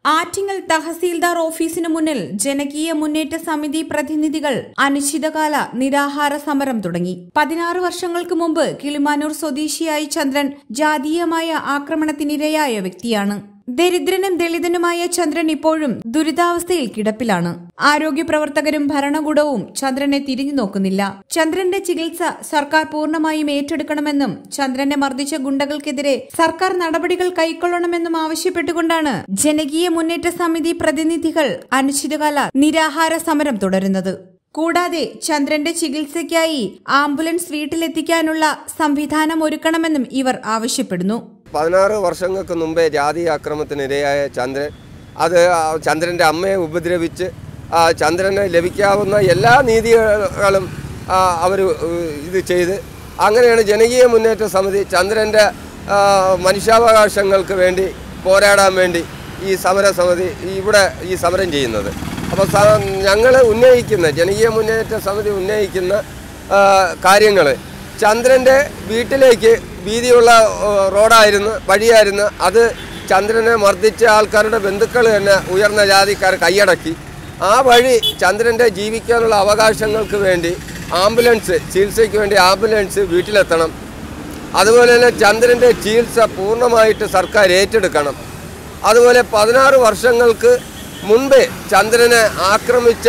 ആറ്റിങ്ങൽ തഹസീൽദാർ ഓഫീസിനു മുന്നിൽ ജനകീയ മുന്നേറ്റ സമിതി പ്രതിനിധികൾ അനിശ്ചിതകാല നിരാഹാര സമരം തുടങ്ങി പതിനാറ് വർഷങ്ങൾക്ക് മുമ്പ് കിളിമാനൂർ സ്വദേശിയായി ചന്ദ്രൻ ജാതീയമായ ആക്രമണത്തിനിരയായ വ്യക്തിയാണ് ദരിദ്രനും ദളിതനുമായ ചന്ദ്രൻ ഇപ്പോഴും ദുരിതാവസ്ഥയിൽ കിടപ്പിലാണ് ആരോഗ്യ പ്രവർത്തകരും ഭരണകൂടവും ചന്ദ്രനെ തിരിഞ്ഞു നോക്കുന്നില്ല ചന്ദ്രന്റെ ചികിത്സ സർക്കാർ പൂർണ്ണമായും ഏറ്റെടുക്കണമെന്നും ചന്ദ്രനെ മർദ്ദിച്ച ഗുണ്ടകൾക്കെതിരെ സർക്കാർ നടപടികൾ കൈക്കൊള്ളണമെന്നും ആവശ്യപ്പെട്ടുകൊണ്ടാണ് ജനകീയ മുന്നേറ്റ സമിതി പ്രതിനിധികൾ അനിശ്ചിതകാല നിരാഹാര സമരം തുടരുന്നത് കൂടാതെ ചന്ദ്രന്റെ ചികിത്സയ്ക്കായി ആംബുലൻസ് വീട്ടിലെത്തിക്കാനുള്ള സംവിധാനം ഒരുക്കണമെന്നും ഇവർ ആവശ്യപ്പെടുന്നു പതിനാറ് വർഷങ്ങൾക്ക് മുമ്പേ ജാതി ആക്രമണത്തിനിരയായ ചന്ദ്രൻ അത് ആ ചന്ദ്രൻ്റെ അമ്മയെ ഉപദ്രവിച്ച് ആ ചന്ദ്രന് ലഭിക്കാവുന്ന എല്ലാ നീതികളും അവർ ഇത് ചെയ്ത് അങ്ങനെയാണ് ജനകീയ മുന്നേറ്റ സമിതി ചന്ദ്രൻ്റെ ആ, മനുഷ്യാവകാശങ്ങൾക്ക് വേണ്ടി പോരാടാൻ വേണ്ടി ഈ സമരസമിതി ഇവിടെ ഈ സമരം ചെയ്യുന്നത് അപ്പോൾ ഞങ്ങൾ ഉന്നയിക്കുന്ന ജനകീയ മുന്നേറ്റ സമിതി ഉന്നയിക്കുന്ന കാര്യങ്ങൾ ചന്ദ്രൻ്റെ വീട്ടിലേക്ക് വീതിയുള്ള ആ, റോഡായിരുന്നു വഴിയായിരുന്നു അത് ചന്ദ്രനെ മർദ്ദിച്ച ആൾക്കാരുടെ ബന്ധുക്കൾ തന്നെ ഉയർന്ന ജാതിക്കാർ കൈയടക്കി ആ വഴി ചന്ദ്രൻ്റെ ജീവിക്കാനുള്ള അവകാശങ്ങൾക്ക് വേണ്ടി ആംബുലൻസ് ചികിത്സയ്ക്ക് വേണ്ടി ആംബുലൻസ് വീട്ടിലെത്തണം അതുപോലെ തന്നെ ചന്ദ്രൻ്റെ ചികിത്സ പൂർണ്ണമായിട്ട് സർക്കാർ ഏറ്റെടുക്കണം അതുപോലെ പതിനാറ് വർഷങ്ങൾക്ക് മുൻപേ ചന്ദ്രനെ ആക്രമിച്ച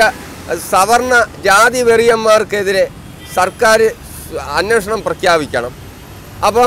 സവർണ ജാതി വെറിയന്മാർക്കെതിരെ സർക്കാർ അന്വേഷണം പ്രഖ്യാപിക്കണം അപ്പം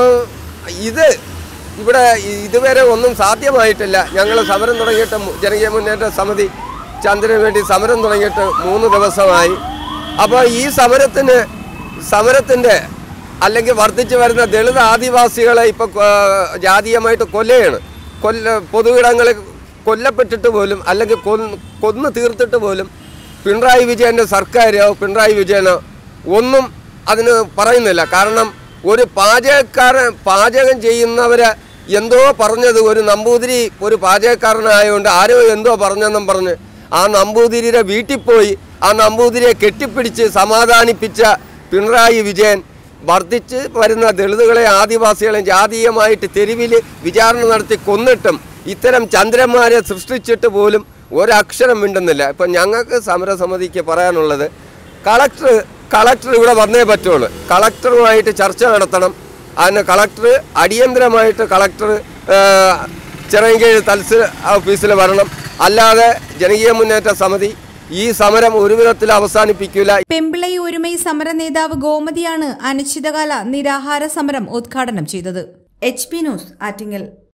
ഇത് ഇവിടെ ഇതുവരെ ഒന്നും സാധ്യമായിട്ടില്ല ഞങ്ങൾ സമരം തുടങ്ങിയിട്ട് മു- ജനകീയ മുന്നേറ്റ സമിതി ചന്ദ്രന് വേണ്ടി സമരം തുടങ്ങിയിട്ട് മൂന്ന് ദിവസമായി അപ്പോൾ ഈ സമരത്തിന് സമരത്തിൻ്റെ അല്ലെങ്കിൽ വർദ്ധിച്ചു വരുന്ന ദളിത് ആദിവാസികളെ ഇപ്പോൾ ജാതീയമായിട്ട് കൊല്ലുകയാണ് കൊല്ല പൊതുവിടങ്ങളിൽ കൊല്ലപ്പെട്ടിട്ട് പോലും അല്ലെങ്കിൽ കൊന്ന് കൊന്നു തീർത്തിട്ട് പോലും പിണറായി വിജയൻ്റെ സർക്കാരോ പിണറായി വിജയനോ ഒന്നും അതിന് പറയുന്നില്ല കാരണം ഒരു പാചകക്കാരൻ പാചകം ചെയ്യുന്നവരെ എന്തോ പറഞ്ഞത് ഒരു നമ്പൂതിരി ഒരു പാചകക്കാരനായതുകൊണ്ട് ആരോ എന്തോ പറഞ്ഞെന്നും പറഞ്ഞ് ആ നമ്പൂതിരിയുടെ വീട്ടിൽ പോയി ആ നമ്പൂതിരിയെ കെട്ടിപ്പിടിച്ച് സമാധാനിപ്പിച്ച പിണറായി വിജയൻ വർദ്ധിച്ച് വരുന്ന ദളിതുകളെ ആദിവാസികളെ ജാതീയമായിട്ട് തെരുവിൽ വിചാരണ നടത്തി കൊന്നിട്ടും ഇത്തരം ചന്ദ്രന്മാരെ സൃഷ്ടിച്ചിട്ട് പോലും ഒരക്ഷരം മിണ്ടുന്നില്ല ഇപ്പം ഞങ്ങൾക്ക് സമരസമിതിക്ക് പറയാനുള്ളത് കളക്ടർ കളക്ടർ ഇവിടെ വന്നേ പറ്റുള്ളൂ കളക്ടറുമായിട്ട് ചർച്ച നടത്തണം അതിന് കളക്ടർ അടിയന്തരമായിട്ട് കളക്ടർ ചിറങ്കീഴ് തൽസ് ഓഫീസിൽ വരണം അല്ലാതെ ജനകീയ മുന്നേറ്റ സമിതി ഈ സമരം ഒരു വിധത്തിൽ അവസാനിപ്പിക്കില്ല പെമ്പിളൈ ഒരുമൈ സമര നേതാവ് ഗോമതിയാണ് അനിശ്ചിതകാല നിരാഹാര സമരം ഉദ്ഘാടനം ചെയ്തത് എച്ച് പി ന്യൂസ് ആറ്റിങ്ങൽ